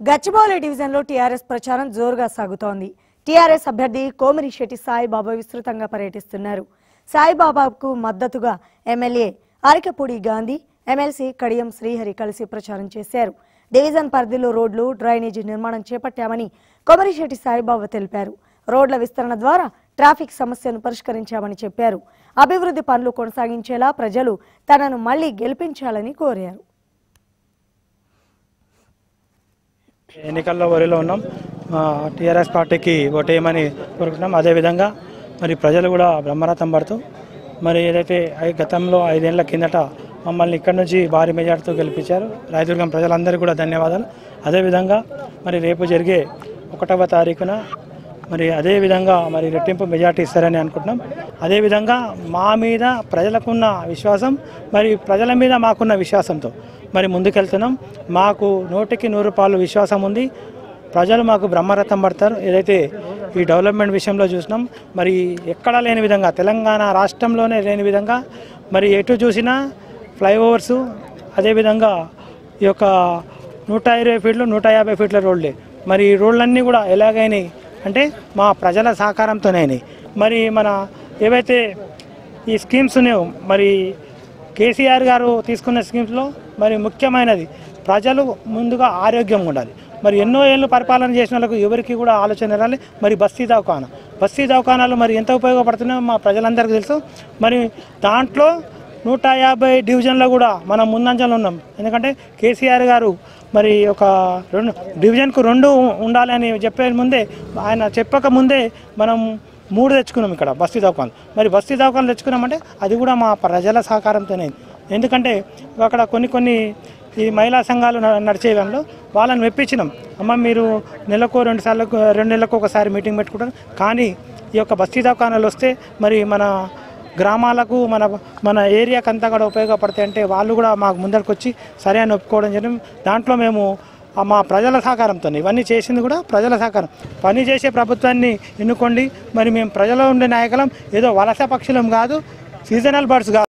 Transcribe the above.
గచ్చిబౌలి డివిజన్లో టీఆర్ఎస్ ప్రచారం జోరుగా సాగుతోంది టీఆర్ఎస్ అభ్యర్థి కోమిరిశెట్టి సాయిబాబా విస్తృతంగా పర్యటిస్తున్నారు సాయిబాబాకు మద్దతుగా ఎమ్మెల్యే అరికపూడి గాంధీ ఎమ్మెల్సీ కడియం శ్రీహరి కలిసి ప్రచారం చేశారు డివిజన్ పరిధిలో రోడ్లు డ్రైనేజీ నిర్మాణం చేపట్టామని కోమరిశెట్టి సాయిబాబా తెలిపారు రోడ్ల విస్తరణ ద్వారా ట్రాఫిక్ సమస్యను పరిష్కరించామని చెప్పారు అభివృద్ధి పనులు కొనసాగించేలా ప్రజలు తనను మళ్లీ గెలిపించాలని కోరారు ఎన్నికల్లో వరిలో ఉన్నాం టీఆర్ఎస్ పార్టీకి ఓటేయమని కోరుకుంటున్నాం అదేవిధంగా మరి ప్రజలు కూడా బ్రహ్మరథం పడుతూ మరి ఏదైతే ఐ- గతంలో ఐదేళ్ల కిందట మమ్మల్ని ఇక్కడ నుంచి భారీ మెజార్టీతో గెలిపించారు రాయదుర్గం ప్రజలందరికీ కూడా ధన్యవాదాలు అదేవిధంగా మరి రేపు జరిగే ఒకటవ తారీఖున మరి అదే విధంగా మరి రెట్టింపు మెజార్టీ ఇస్తారని అనుకుంటున్నాం అదేవిధంగా మా మీద ప్రజలకున్న విశ్వాసం మరి ప్రజల మీద మాకున్న విశ్వాసంతో మరి ముందుకెళ్తున్నాం మాకు నూటికి నూరు రూపాయలు విశ్వాసం ఉంది ప్రజలు మాకు బ్రహ్మరథం పడతారు ఏదైతే ఈ డెవలప్మెంట్ విషయంలో చూసినాం మరి ఎక్కడా లేని విధంగా తెలంగాణ రాష్ట్రంలోనే లేని విధంగా మరి ఎటు చూసినా ఫ్లైఓవర్సు అదేవిధంగా ఈ యొక్క నూట ఇరవై ఫీట్లు నూట యాభై ఫీట్ల రోడ్లే మరి ఈ రోడ్లన్నీ కూడా ఎలాగైనాయి అంటే మా ప్రజల సహకారంతోనే అయినాయి మరి మన ఏవైతే ఈ స్కీమ్స్ ఉన్నాయో మరి కేసీఆర్ గారు తీసుకున్న స్కీమ్స్లో మరి ముఖ్యమైనది ప్రజలు ముందుగా ఆరోగ్యంగా ఉండాలి మరి ఎన్నో ఏళ్ళు పరిపాలన చేసిన వాళ్ళకు ఎవరికి కూడా ఆలోచన రాలి మరి బస్తీ దవాఖానా బస్తీ దవాఖానాలు మరి ఎంత ఉపయోగపడుతున్నాయో మా ప్రజలందరికీ తెలుసు మరి దాంట్లో నూట యాభై డివిజన్లో కూడా మనం ముందంజలో ఉన్నాం ఎందుకంటే కేసీఆర్ గారు మరి ఒక రెండు డివిజన్కు రెండు ఉండాలి అని చెప్పే ముందే ఆయన చెప్పక ముందే మనం మూడు తెచ్చుకున్నాం ఇక్కడ బస్తీ దవాఖాలు మరి బస్తీ దవాఖాలు తెచ్చుకున్నామంటే అది కూడా మా ప్రజల సహకారంతోనే ఎందుకంటే అక్కడ కొన్ని కొన్ని ఈ మహిళా సంఘాలు న- నడిచే దానిలో వాళ్ళని మెప్పించినాం అమ్మ మీరు నెలకు రెండు సార్లు రెండు నెలలకు ఒకసారి మీటింగ్ పెట్టుకుంటారు కానీ ఈ యొక్క బస్తీ దవాఖానాలు వస్తే మరి మన గ్రామాలకు మన మన ఏరియాకి అంతా కూడా ఉపయోగపడతాయి అంటే వాళ్ళు కూడా మాకు ముందరికి వచ్చి సరే అని ఒప్పుకోవడం జరిగింది దాంట్లో మేము ఆ మా ప్రజల సహకారంతో ఇవన్నీ చేసింది కూడా ప్రజల సహకారం పని చేసే ప్రభుత్వాన్ని ఎన్నుకోండి మరి మేము ప్రజలో ఉండే నాయకులం ఏదో వలస పక్షులం కాదు సీజనల్ బర్డ్స్ కాదు